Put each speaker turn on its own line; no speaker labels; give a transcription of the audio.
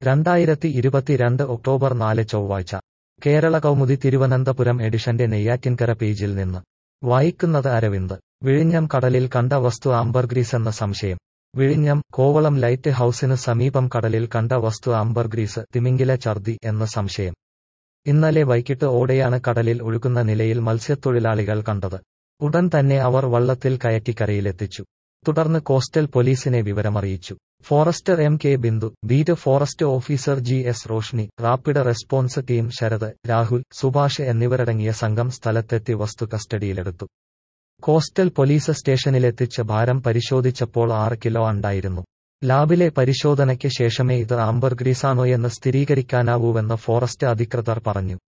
രണ്ടായിരത്തി ഇരുപത്തിരണ്ട് ഒക്ടോബർ നാല് ചൊവ്വാഴ്ച കേരള കൗമുദി തിരുവനന്തപുരം എഡിഷന്റെ നെയ്യാറ്റിൻകര പേജിൽ നിന്ന് വായിക്കുന്നത് അരവിന്ദ് വിഴിഞ്ഞം കടലിൽ കണ്ട വസ്തു ആംബർഗ്രീസ് എന്ന സംശയം വിഴിഞ്ഞം കോവളം ലൈറ്റ് ഹൌസിന് സമീപം കടലിൽ കണ്ട വസ്തു ആംബർഗ്രീസ് തിമിംഗില ഛർദി എന്ന സംശയം ഇന്നലെ വൈകിട്ട് ഓടെയാണ് കടലിൽ ഒഴുകുന്ന നിലയിൽ മത്സ്യത്തൊഴിലാളികൾ കണ്ടത് ഉടൻ തന്നെ അവർ വള്ളത്തിൽ കയറ്റി കരയിലെത്തിച്ചു തുടർന്ന് കോസ്റ്റൽ പോലീസിനെ വിവരമറിയിച്ചു forester M K Bindu beat forest officer G S Roshni rapid response team Sarath Rahul Subhash എന്നിവരടങ്ങിയ സംഘം സ്ഥലത്തെത്തി വസ്തു കസ്റ്റഡിയിലെടുത്തു കോസ്റ്റൽ പോലീസ് സ്റ്റേഷനിലെത്തിച്ച് ഭാരം പരിശോധിച്ചപ്പോൾ ആറ് കിലോ ഉണ്ടായിരുന്നു ലാബിലെ പരിശോധനയ്ക്ക് ശേഷമേ ഇത് ആംബർഗ്രീസാണോയെന്ന് സ്ഥിരീകരിക്കാനാവൂവെന്ന് ഫോറസ്റ്റ് അധികൃതർ പറഞ്ഞു